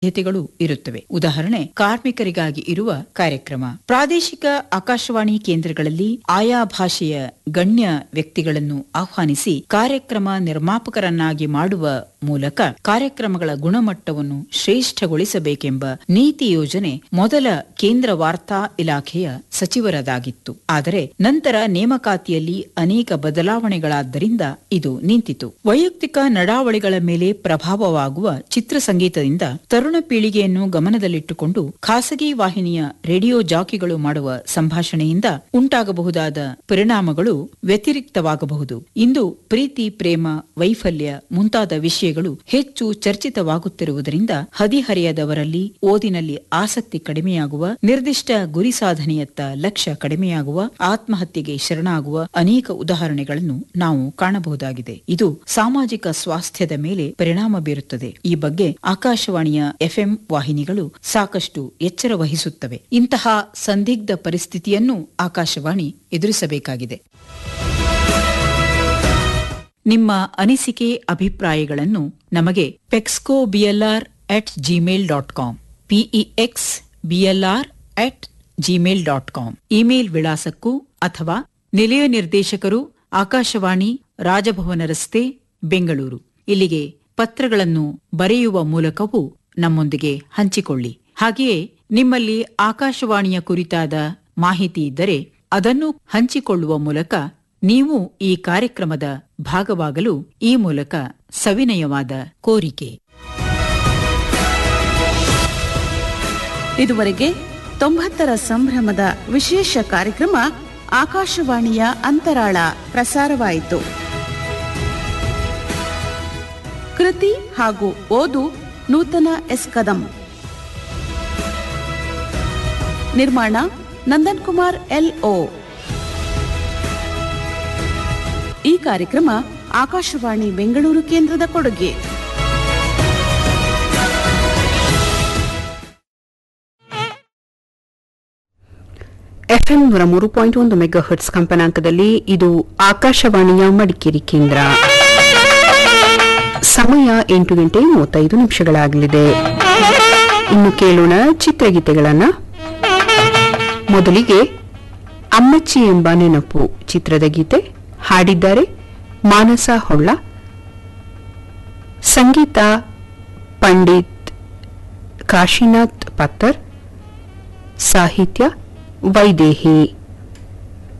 ಸಾಧ್ಯತೆಗಳು ಇರುತ್ತವೆ ಉದಾಹರಣೆ ಕಾರ್ಮಿಕರಿಗಾಗಿ ಇರುವ ಕಾರ್ಯಕ್ರಮ ಪ್ರಾದೇಶಿಕ ಆಕಾಶವಾಣಿ ಕೇಂದ್ರಗಳಲ್ಲಿ ಆಯಾ ಭಾಷೆಯ ಗಣ್ಯ ವ್ಯಕ್ತಿಗಳನ್ನು ಆಹ್ವಾನಿಸಿ ಕಾರ್ಯಕ್ರಮ ನಿರ್ಮಾಪಕರನ್ನಾಗಿ ಮಾಡುವ ಮೂಲಕ ಕಾರ್ಯಕ್ರಮಗಳ ಗುಣಮಟ್ಟವನ್ನು ಶ್ರೇಷ್ಠಗೊಳಿಸಬೇಕೆಂಬ ನೀತಿ ಯೋಜನೆ ಮೊದಲ ಕೇಂದ್ರ ವಾರ್ತಾ ಇಲಾಖೆಯ ಸಚಿವರದಾಗಿತ್ತು ಆದರೆ ನಂತರ ನೇಮಕಾತಿಯಲ್ಲಿ ಅನೇಕ ಬದಲಾವಣೆಗಳಾದ್ದರಿಂದ ಇದು ನಿಂತಿತು ವೈಯಕ್ತಿಕ ನಡಾವಳಿಗಳ ಮೇಲೆ ಪ್ರಭಾವವಾಗುವ ಚಿತ್ರಸಂಗೀತದಿಂದ ತರುಣ ಪೀಳಿಗೆಯನ್ನು ಗಮನದಲ್ಲಿಟ್ಟುಕೊಂಡು ಖಾಸಗಿ ವಾಹಿನಿಯ ರೇಡಿಯೋ ಜಾಕಿಗಳು ಮಾಡುವ ಸಂಭಾಷಣೆಯಿಂದ ಉಂಟಾಗಬಹುದಾದ ಪರಿಣಾಮಗಳು ವ್ಯತಿರಿಕ್ತವಾಗಬಹುದು ಇಂದು ಪ್ರೀತಿ ಪ್ರೇಮ ವೈಫಲ್ಯ ಮುಂತಾದ ವಿಷಯಗಳು ಹೆಚ್ಚು ಚರ್ಚಿತವಾಗುತ್ತಿರುವುದರಿಂದ ಹದಿಹರೆಯದವರಲ್ಲಿ ಓದಿನಲ್ಲಿ ಆಸಕ್ತಿ ಕಡಿಮೆಯಾಗುವ ನಿರ್ದಿಷ್ಟ ಗುರಿ ಸಾಧನೆಯತ್ತ ಲಕ್ಷ್ಯ ಕಡಿಮೆಯಾಗುವ ಆತ್ಮಹತ್ಯೆಗೆ ಶರಣಾಗುವ ಅನೇಕ ಉದಾಹರಣೆಗಳನ್ನು ನಾವು ಕಾಣಬಹುದಾಗಿದೆ ಇದು ಸಾಮಾಜಿಕ ಸ್ವಾಸ್ಥ್ಯದ ಮೇಲೆ ಪರಿಣಾಮ ಬೀರುತ್ತದೆ ಈ ಬಗ್ಗೆ ಆಕಾಶವಾಣಿಯ ಎಫ್ಎಂ ವಾಹಿನಿಗಳು ಸಾಕಷ್ಟು ಎಚ್ಚರ ವಹಿಸುತ್ತವೆ ಇಂತಹ ಸಂದಿಗ್ಧ ಪರಿಸ್ಥಿತಿಯನ್ನು ಆಕಾಶವಾಣಿ ಎದುರಿಸಬೇಕಾಗಿದೆ ನಿಮ್ಮ ಅನಿಸಿಕೆ ಅಭಿಪ್ರಾಯಗಳನ್ನು ನಮಗೆ pexco BLR at Gmail dot com PEX BLR at Gmail dot com email ವಿಳಾಸಕ್ಕೂ ಅಥವಾ ನಿಲಯ ನಿರ್ದೇಶಕರು ಆಕಾಶವಾಣಿ ರಾಜಭವನ ರಸ್ತೆ ಬೆಂಗಳೂರು ಇಲ್ಲಿಗೆ ಪತ್ರಗಳನ್ನು ಬರೆಯುವ ಮೂಲಕವೂ ನಮ್ಮೊಂದಿಗೆ ಹಂಚಿಕೊಳ್ಳಿ ಹಾಗೆಯೇ ನಿಮ್ಮಲ್ಲಿ ಆಕಾಶವಾಣಿಯ ಕುರಿತಾದ ಮಾಹಿತಿ ಇದ್ದರೆ ಅದನ್ನು ಹಂಚಿಕೊಳ್ಳುವ ಮೂಲಕ ನೀವು ಈ ಕಾರ್ಯಕ್ರಮದ ಭಾಗವಾಗಲು ಈ ಮೂಲಕ ಸವಿನಯವಾದ ಕೋರಿಕೆ ಇದುವರೆಗೆ ತೊಂಬತ್ತರ ಸಂಭ್ರಮದ ವಿಶೇಷ ಕಾರ್ಯಕ್ರಮ ಆಕಾಶವಾಣಿಯ ಅಂತರಾಳ ಪ್ರಸಾರವಾಯಿತು ಕೃತಿ ಹಾಗೂ ಓದು ನೂತನ ಎಸ್ ಕದಂ ನಿರ್ಮಾಣ ನಂದನ್ ಕುಮಾರ್ ಎಲ್ ಓ ಈ ಕಾರ್ಯಕ್ರಮ ಆಕಾಶವಾಣಿ ಬೆಂಗಳೂರು ಕೇಂದ್ರದ ಕೊಡುಗೆ ಎಫ್ಎಂ ನೂರ ಮೂರು ಪಾಯಿಂಟ್ ಒಂದು ಮೆಗಾ ಹರ್ಟ್ಸ್ ಕಂಪನಾಂಕದಲ್ಲಿ ಇದು ಆಕಾಶವಾಣಿಯ ಮಡಿಕೇರಿ ಕೇಂದ್ರ ಸಮಯ ಎಂಟು ಗಂಟೆ ಮೂವತ್ತೈದು ನಿಮಿಷಗಳಾಗಲಿದೆ ಇನ್ನು ಕೇಳೋಣ ಚಿತ್ರಗೀತೆಗಳನ್ನ ಮೊದಲಿಗೆ ಅಮ್ಮಚ್ಚಿ ಎಂಬ ನೆನಪು ಚಿತ್ರದ ಗೀತೆ ಹಾಡಿದ್ದಾರೆ ಮಾನಸ ಹೊಳ್ಳ ಸಂಗೀತ ಪಂಡಿತ್ ಕಾಶಿನಾಥ್ ಪತ್ತರ್ ಸಾಹಿತ್ಯ ವೈದೇಹಿ